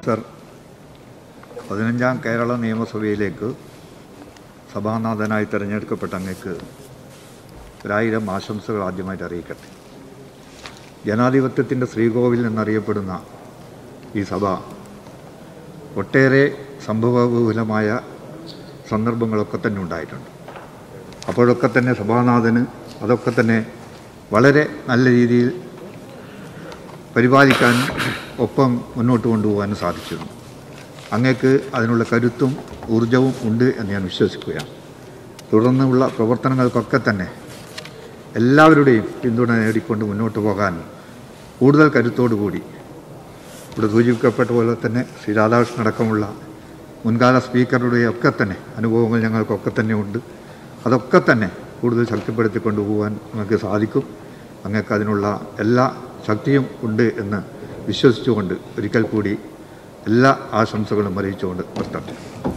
doctor പതിനഞ്ചാം കേരള നിയമസഭയിലേക്ക് സഭാനാഥനായി തിരഞ്ഞെടുക്കപ്പെട്ട അങ്ങക്ക് ഒരായിരം ആശംസകൾ ആദ്യമായിട്ട് അറിയിക്കട്ടെ ജനാധിപത്യത്തിൻ്റെ ശ്രീകോവിൽ എന്നറിയപ്പെടുന്ന ഈ സഭ ഒട്ടേറെ സംഭവബഹുലമായ സന്ദർഭങ്ങളൊക്കെ തന്നെ ഉണ്ടായിട്ടുണ്ട് അപ്പോഴൊക്കെ തന്നെ സഭാനാഥന് അതൊക്കെ തന്നെ വളരെ നല്ല രീതിയിൽ പരിപാലിക്കാനും ഒപ്പം മുന്നോട്ട് കൊണ്ടുപോകാനും സാധിച്ചിരുന്നു അങ്ങേക്ക് അതിനുള്ള കരുത്തും ഊർജവും ഉണ്ട് എന്ന് ഞാൻ വിശ്വസിക്കുകയാണ് തുടർന്നുള്ള പ്രവർത്തനങ്ങൾക്കൊക്കെ തന്നെ എല്ലാവരുടെയും പിന്തുണ നേടിക്കൊണ്ട് മുന്നോട്ട് പോകാൻ കൂടുതൽ കരുത്തോടുകൂടി ഇവിടെ സൂചിപ്പിക്കപ്പെട്ട പോലെ തന്നെ ശ്രീ രാധാകൃഷ്ണൻ അടക്കമുള്ള മുൻകാല സ്പീക്കറുടെ ഒക്കെ തന്നെ അനുഭവങ്ങൾ ഞങ്ങൾക്കൊക്കെ തന്നെ ഉണ്ട് അതൊക്കെ തന്നെ കൂടുതൽ ശക്തിപ്പെടുത്തി കൊണ്ടുപോകാൻ നമുക്ക് സാധിക്കും അങ്ങക്ക് അതിനുള്ള എല്ലാ ശക്തിയും ഉണ്ട് എന്ന് വിശ്വസിച്ചുകൊണ്ട് ഒരിക്കൽ കൂടി എല്ലാ ആശംസകളും അറിയിച്ചുകൊണ്ട് നിർത്തട്ടെ